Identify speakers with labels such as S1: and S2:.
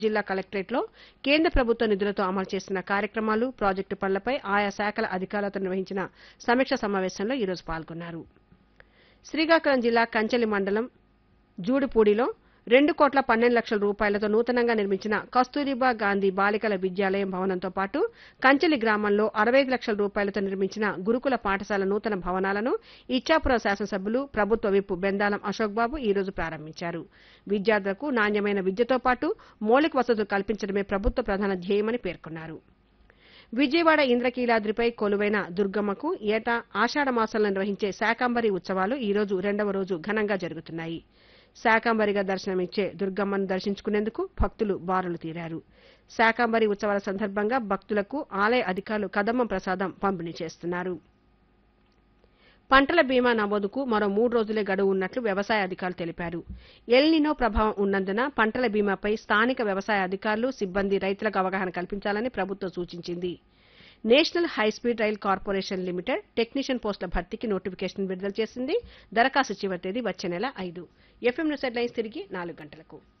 S1: జిల్లా కలెక్టరేట్లో కేంద్ర ప్రభుత్వ నిధులతో అమలు చేస్తున్న కార్యక్రమాలు ప్రాజెక్టు పనులపై ఆయా శాఖల అధికారులతో నిర్వహించిన సమీక్ష సమావేశంలో ఈరోజు పాల్గొన్నారు శ్రీకాకుళం జిల్లా కంచెలి మండలం జూడిపూడిలో రెండు కోట్ల పన్నెండు లక్షల రూపాయలతో నూతనంగా నిర్మించిన కస్తూరిబా గాంధీ బాలికల విద్యాలయం భవనంతో పాటు కంచెలి గ్రామంలో అరవై లక్షల రూపాయలతో నిర్మించిన గురుకుల పాఠశాల నూతన భవనాలను ఇచ్చాపురం శాసనసభ్యులు ప్రభుత్వ విప్ బెందాలం అశోక్ బాబు ఈ రోజు ప్రారంభించారు విద్యార్థులకు నాణ్యమైన విద్యతో పాటు మౌలిక వసతులు కల్పించడమే ప్రభుత్వ ప్రధాన ధ్యేయమని పేర్కొన్నారు విజయవాడ ఇంద్రకీలాద్రిపై కొలువైన దుర్గమ్మకు ఏటా ఆషాఢ మాసంలో నిర్వహించే శాకాంబరి ఉత్సవాలు ఈ రోజు రెండవ రోజు ఘనంగా జరుగుతున్నాయి శాకాంబరిగా దర్శనమిచ్చే దుర్గమ్మను దర్శించుకునేందుకు భక్తులు బారులు తీరారు శాకాంబరి ఉత్సవాల సందర్భంగా భక్తులకు ఆలయ అధికారులు కదమ్మ ప్రసాదం పంపిణీ చేస్తున్నారు పంటల బీమా నమోదుకు మరో మూడు రోజులే గడువు ఉన్నట్లు వ్యవసాయ అధికారులు తెలిపారు ఎల్నినో ప్రభావం ఉన్నందున పంటల బీమాపై స్థానిక వ్యవసాయ అధికారులు సిబ్బంది రైతులకు అవగాహన కల్పించాలని ప్రభుత్వం సూచించింది national high speed rail corporation limited technician పోస్టుల భర్తీకి నోటిఫికేషన్ విడుదల చేసింది దరఖాస్తు చివరి తేదీ వచ్చే నెల ఐదు ఎఫ్ఎం న్యూస్ హెడ్లైన్స్ తిరిగి నాలుగు గంటలకు